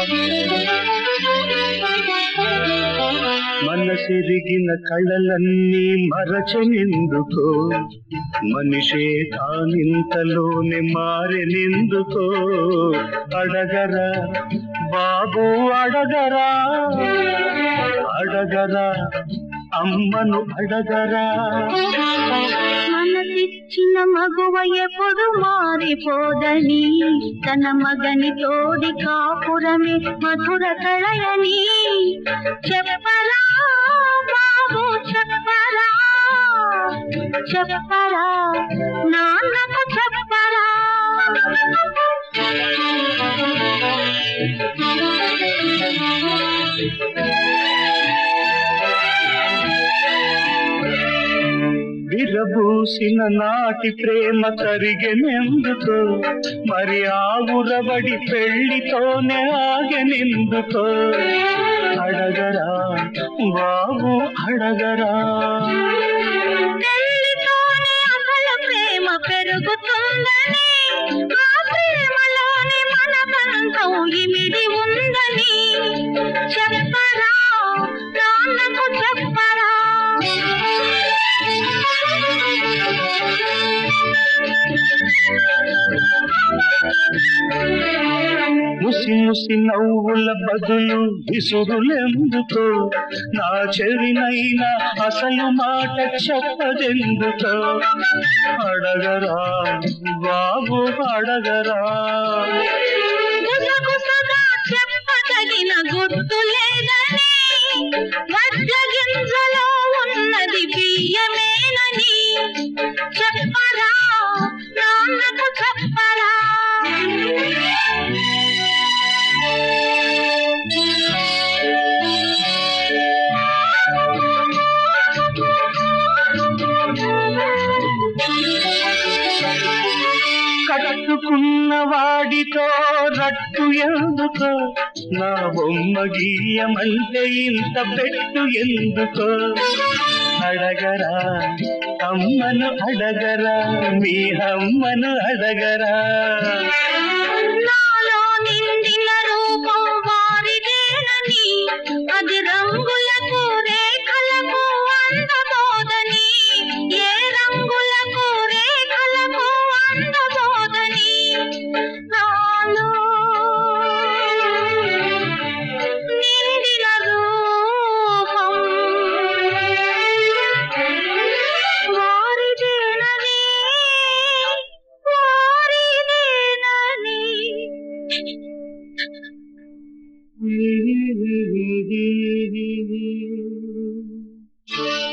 మనసిరిగిన కళలన్నీ మరచనెందుకో మనిషే తానింతలోనే మారెనెందుకో అడగరా బాబు అడగరా అడగరా అమ్మను అడగరా మనసిచ్చిన మగువ ఎప్పుడు మారిపోదని తన మగని తోడి కాపురమే మధుర కళయని చెప్పరా బాబు చెప్పరా చెప్పరా నాన్నకు చెప్పరా విరబూసిన నాటి ప్రేమ కరిగెనెందుకో మరి ఆ ఉరబడి పెళ్లితోనే ఆగెనెందుకో అడగరా బాబు అడగరా పెళ్లితోనే అసలు ప్రేమ పెరుగుతుందని ఆ ప్రేమలోనే మన బంధం ఇమిడి ఉందని చెప్పరా నాన్నకు చెప్పరా ముసి ముసి నవ్వుల బదులు విసురులెందుకో నా చెవినైనా అసలు మాట చెప్పదెందుకో అడగరా బాబు అడగరా గుసగుసగా చెప్పదగిన గుర్తు లేదని వడ్ల గింజలో ఉన్నది బియ్యమేనని చెప్పరా నాన్నకు చెప్పరా కట్టుకున్న వాడితో రట్టు ఎందుకో నా బొమ్మ గీయమంటే ఇంత పెట్టు ఎందుకో అడగరా అమ్మను అడగరా మీ అమ్మను అడగరా నాలో నిండిన రూపం వారిదేనని అది రంగులకు రేఖలకు అందబోదని ఏ రంగులకు రేఖలకు అందబోదని నాలో నిండిన రూపం వారిదేనని వారిదేనని Mm-hmm.